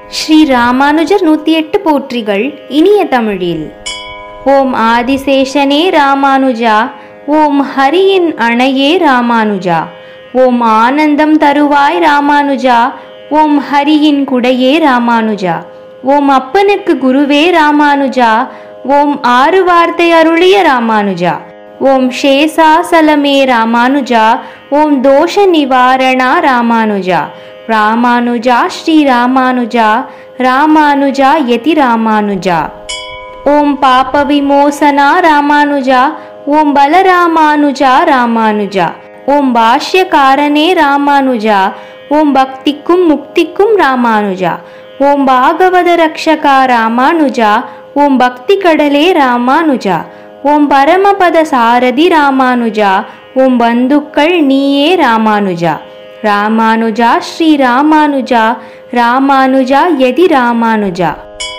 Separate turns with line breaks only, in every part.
ஸ்ரீ ராமானுஜர் நூற்றி எட்டு போற்றிகள் இனிய தமிழில் ஓம் ஆதிசேஷனே ராமானுஜா ஓம் ஹரியின் அணையே ராமானுஜா ஓம் ஆனந்தம் தருவாய் ராமானுஜா ஓம் ஹரியின் குடையே ராமானுஜா ஓம் அப்பனுக்கு குருவே ராமானுஜா ஓம் ஆறு வார்த்தை அருளிய ராமானுஜா ஓம் ஷேசாசலமே ராமானுஜா ஓம் தோஷ நிவாரணா ராமானுஜா ராமானுஜா ஸ்ரீ ராமானுஜா ராமானுஜா யதி ராமானுஜா ஓம் பாப விமோசனா ராமானுஜா ஓம் பலராமானுஜா ராமானுஜா ஓம் பாஷ்யகாரனே ராமானுஜா ஓம் பக்திக்கும் முக்திக்கும் ராமானுஜா ஓம் பாகவத ரக்ஷகா ராமானுஜா ஓம் பக்தி கடலே ராமானுஜா ஓம் பரமபத சாரதி ராமானுஜா ஓம் பந்துக்கள் நீயே ராமானுஜா ராமானுஜா ஸ்ரீ ராமானுஜா ராமானுஜா யதி ராமானுஜா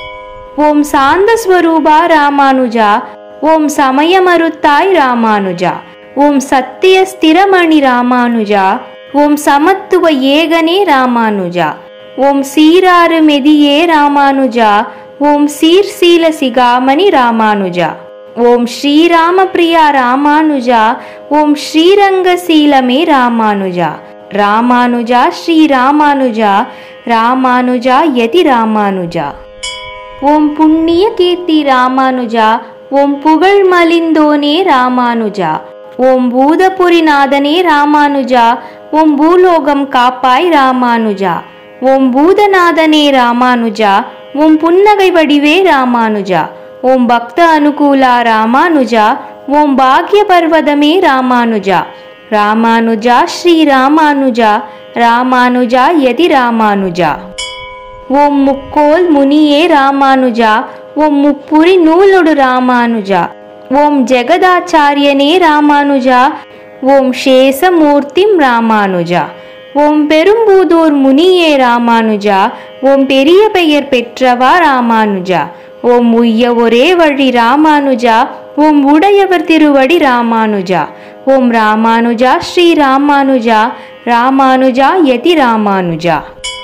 ஓம் சாந்த ஸ்வரூபா ராமானுஜா ஓம் சமயமருத்தாய் ராமானுஜா ஓம் சத்திய ஸ்திரமணி ராமானுஜா ஓம் சமத்துவ ஏகனே ராமானுஜா ஓம் சீராறு மெதியே ராமானுஜா ஓம் சீர்சீல சிகாமணி ராமானுஜா ஓம் ஸ்ரீராம பிரியா ராமானுஜா ஓம் ஸ்ரீரங்கசீலமே ராமானுஜா ராமானுஜா ஸ்ரீ ராமானுஜா ராமானுஜா யதி ராமானுஜா ஓம் புண்ணிய கீர்த்தி ராமானுஜா ஓம் புகழ் மலிந்தோனே ராமானுஜா ஓம் பூதபுரிநாதனே ராமானுஜா ஓம் பூலோகம் காப்பாய் ராமானுஜா ஓம் பூதநாதனே ராமானுஜா ஓம் புன்னகை வடிவே ராமானுஜா ஓம் பக்த அனுகூலா ராமானுஜா ஓம் பாக்ய பர்வதமே ராமானுஜா ராமானுஜா ஸ்ரீ ராமானுஜா ராமானுஜா யதி ராமானுஜா ஓம் முக்கோல் முனியே ராமானுஜா ஓம் முப்புரி நூலொடு ராமானுஜா ஓம் ஜெகதாச்சாரியனே ராமானுஜா ஓம் சேஷமூர்த்திம் ராமானுஜா ஓம் பெரும்பூதூர் முனியே ராமானுஜா ஓம் பெரிய பெயர் பெற்றவா ராமானுஜா ஓம் உய்ய ஒரே வழி ராமானுஜா ஓம் உடையவர் திருவடி ராமானுஜா ஓம் ராமானுஜா ஸ்ரீ ராமானுஜா ராமானுஜா யதி ராமானுஜா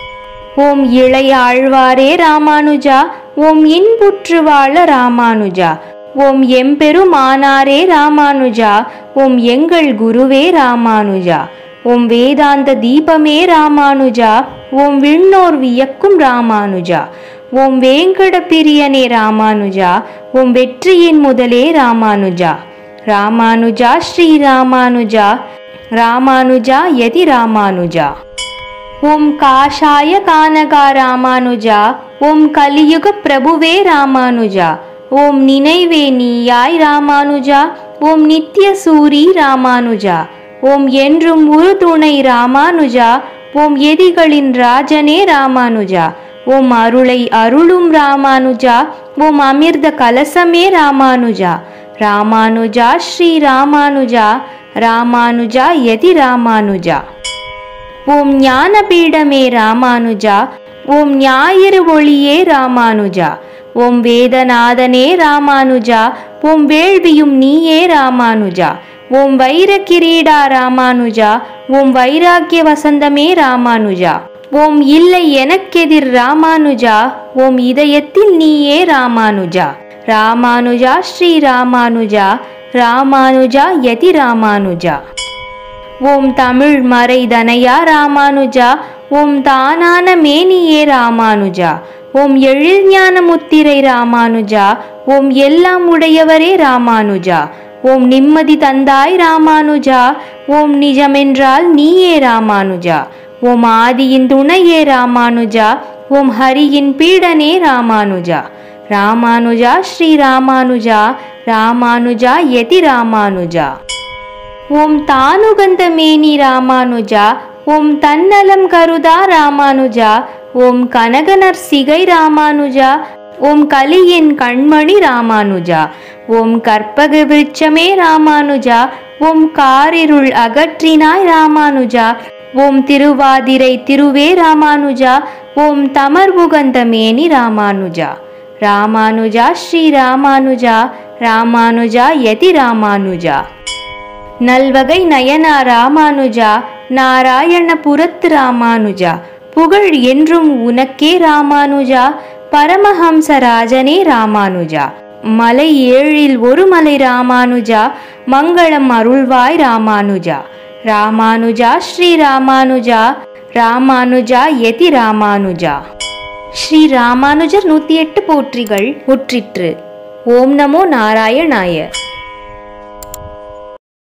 ஓம் இளைய ஆழ்வாரே ராமானுஜா ஓம் இன்புற்று வாழ ராமானுஜா ஓம் எம்பெருமானாரே ராமானுஜா ஓம் எங்கள் குருவே ராமானுஜா ஓம் வேதாந்த தீபமே ராமானுஜா ஓம் விண்ணோர் வியக்கும் ராமானுஜா ஓம் வேங்கட பிரியனே ராமானுஜா ஓம் வெற்றியின் முதலே ராமானுஜா ராமானுஜா ஸ்ரீ ராமானுஜா ராமானுஜா யதி ராமானுஜா ஓம் காஷாய கானகா ராமானுஜா ஓம் கலியுக பிரபுவே ராமானுஜா ஓம் நினைவே நீயாய் ராமானுஜா ஓம் நித்ய சூரி ராமானுஜா ஓம் என்றும் உரு துணை ராமானுஜா ஓம் எதிகளின் ராஜனே ராமானுஜா ஓம் அருளை அருளும் ராமானுஜா ஓம் அமிர்த கலசமே ராமானுஜா ராமானுஜா ஸ்ரீ ராமானுஜா ராமானுஜா யதி ராமானுஜா ஓம் ஞானபீடமே ராமானுஜா ஓம் ஞாயிறு ஒளியே ராமானுஜா ஓம் வேதநாதனே ராமானுஜா ஓம் வேள்வியும் நீயே ராமானுஜா ஓம் வைர கிரீடா ராமானுஜா ஓம் வைராக்கிய வசந்தமே ராமானுஜா ஓம் இல்லை எனக்கெதிர் ராமானுஜா ஓம் இதயத்தில் நீயே ராமானுஜா ராமானுஜா ஸ்ரீ ராமானுஜா ராமானுஜா யதி ராமானுஜா ஓம் தமிழ் மறை தனையா ராமானுஜா ஓம் தானான மேனியே ராமானுஜா ஓம் எழில் ஞான முத்திரை ராமானுஜா ஓம் எல்லாம் உடையவரே ராமானுஜா ஓம் நிம்மதி தந்தாய் ராமானுஜா ஓம் நிஜமென்றால் நீயே ராமானுஜா ஓம் ஆதியின் துணையே ராமானுஜா ஓம் ஹரியின் பீடனே ராமானுஜா ராமானுஜா ஸ்ரீ ராமானுஜா ராமானுஜா யதி ராமானுஜா ஓம் தானுகந்த மேனி ராமானுஜா ஓம் தன்னலம் கருதா ராமானுஜா ஓம் கனகனர் சிகை ராமானுஜா ஓம் கலியின் கண்மணி ராமானுஜா ஓம் கற்பக விருட்சமே ராமானுஜா ஓம் காரிருள் அகற்றினாய் ராமானுஜா ஓம் திருவாதிரை திருவே ராமானுஜா ஓம் தமர்புகந்த மேனி ராமானுஜா ராமானுஜா ஸ்ரீ ராமானுஜா ராமானுஜா யதி ராமானுஜா நல்வகை நயனா ராமானுஜா நாராயண புரத்து ராமானுஜா புகழ் என்றும் உனக்கே ராமானுஜா பரமஹம்சராஜனே ராமானுஜா மலை ஏழில் ஒரு மலை ராமானுஜா மங்களம் அருள்வாய் ராமானுஜா ராமானுஜா ஸ்ரீ ராமானுஜா ராமானுஜா யதி ராமானுஜா ஸ்ரீ ராமானுஜர் நூத்தி எட்டு போற்றிகள் முற்றிற்று ஓம் நமோ நாராயணாய